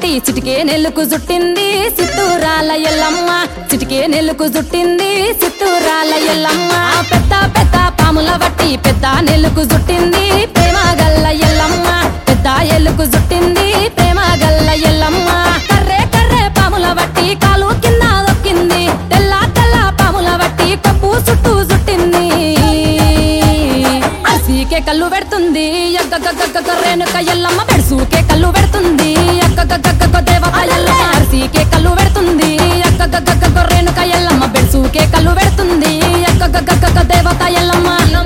వట్టి చిటికే నెల్లుకు జుట్టింది సిత్తూరాల ఎల్లమ్మ చిటికే నెల్లుకు జుట్టింది సిత్తూరాల ఎల్లమ్మ పెద్ద పెద్ద పాముల వట్టి పెద్ద నెల్లుకు జుట్టింది ప్రేమ గల్ల ఎల్లమ్మ పెద్ద ఎల్లుకు జుట్టింది ప్రేమ గల్ల ఎల్లమ్మ కర్రే కర్రే పాముల వట్టి కాలు కింద దొక్కింది తెల్ల తెల్ల పాముల వట్టి కొప్పు చుట్టూ జుట్టింది అరిసీకే కళ్ళు పెడుతుంది ఎగ్గగ్గగ్గగ్గ రేణుక ఎల్లమ్మ పెడుసూకే కళ్ళు పెడుతుంది ఎగ్గగ్గగ్గగ్గ దేవత ఎల్లమ్మ అరిసీకే కళ్ళు పెడుతుంది ఎగ్గగ్గగ్గగ్గ రేణుక ఎల్లమ్మ బెడుసూకే కళ్ళు పెడుతుంది ఎగ్గగ్గగ్గగ్గ దేవత ఎల్లమ్మ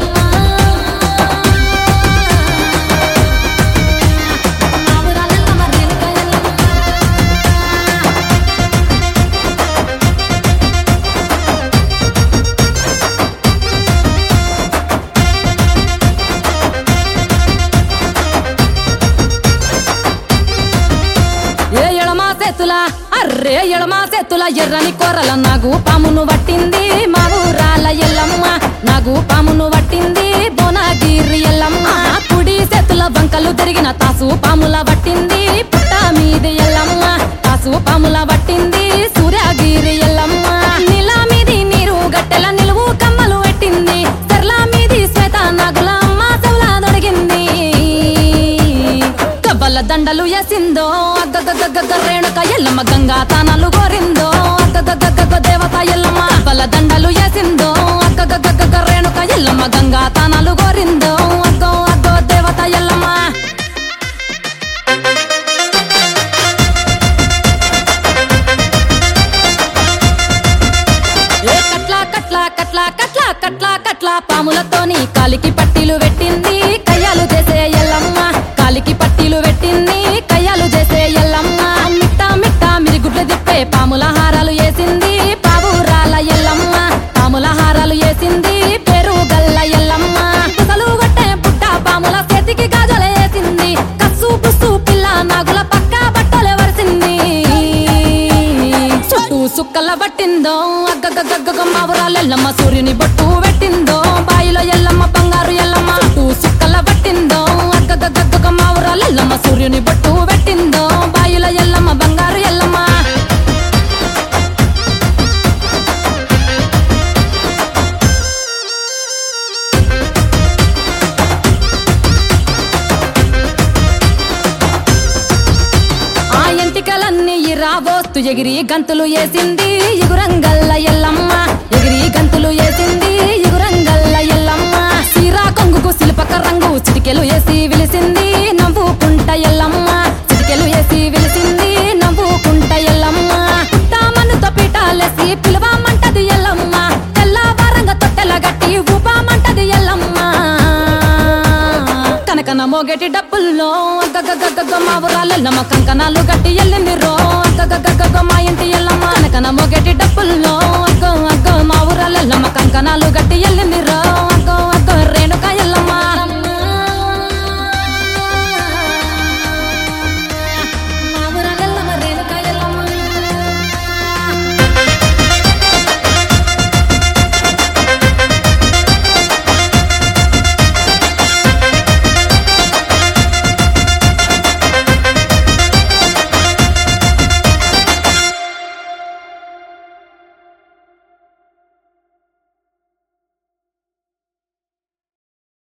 ఏ ఎడమా చేతుల అర్రే ఎడమా చేతుల ఎర్రని కూరల నాగు పామును పట్టింది మా ఊరాల ఎల్లమ్మ నాగు పామును పట్టింది బోనాగిరి ఎల్లమ్మ కుడి చేతుల బంకలు తిరిగిన తాసు పాముల పట్టింది పుట్ట మీది ఎల్లమ్మ తాసు పాముల పట్టింది సూర్యగిరి ఎల్లమ్మ నీల మీది నీరు గట్టెల నిలువు కమ్మలు పెట్టింది తెర్ల మీది శ్వేత నాగుల అమ్మ చెవుల దొరికింది కవ్వల దండలు ఎసిందో అగ్గగగ్గగ రేణుక ఎల్లమ్మ గంగా తానాలు కోరిందో అగ్గగగ్గగ దేవత ఎల్లమ్మ కవ్వల దండలు ఎసిందో అగ్గగగ్గగ రేణుక ఎల్లమ్మ గంగా తానాలు కోరిందో అగ్గో అగ్గో దేవత ఎల్లమ్మ ఏ కట్లా కట్లా కట్లా కట్లా కట్లా కట్లా పాములతోని కాలికి పట్టీలు పెట్టింది కయ్యాలు చేసే ఎల్లమ్మ కాలికి పట్టీలు పెట్టింది కయ్యాలు చేసే ఎల్లమ్మ మిట్ట మిట్ట మిరిగుడ్లు తిప్పే పాముల హారాలు వేసింది పావురాల ఎల్లమ్మ పాముల హారాలు వేసింది పెరుగు గల్ల ఎల్లమ్మ పుసలు కొట్టే పుట్ట పాముల చేతికి గాజులు వేసింది కస్సు పుస్సు పిల్ల నాగుల పక్క బట్టలు వరిసింది చుట్టూ సుక్కల పట్టిందో అగ్గగగ్గగ మావురాలెల్లమ్మ సూర్యుని బొట్టు పెట్టిందో బాయిలో ఎల్లమ్మ బంగారు ఎల్లమ్మ చుట్టూ సుక్కల పట్టిందో అగ్గగగ్గగ మావురాలెల్లమ్మ సూర్యుని బొట్టు పెట్టిందో బాయిలో ఎల్లమ్మ బంగారు ఎల్లమ్మ ఆ ఎంటికలన్నీ రాబోస్తు ఎగిరి గంతులు వేసింది ఎగురంగల్ల ఎల్లమ్మ ఎగిరి గంతులు వేసింది ఎగురంగల్ల ఎల్లమ్మ సీరా కొంగుకు శిల్పక రంగు చిటికెలు వేసి విలిసింది నవ్వుకుంట ఎల్లమ్మ చిటికెలు వేసి విలిసింది నవ్వుకుంట ఎల్లమ్మ పుట్టామన్నుతో పీటాలేసి పిలువమంటది ఎల్లమ్మ తెల్లవారంగ తొట్టెల గట్టి ఊపామంటది ఎల్లమ్మ కనకన మోగేటి డబ్బుల్లో గగ్గగగ్గ మా ఊరాలెల్లమ్మ కంకణాలు గట్టి ఎల్లింది రో గగ్గగగ్గ మా ఇంటి ఎల్లమ్మ కనకన మోగేటి డబ్బుల్లో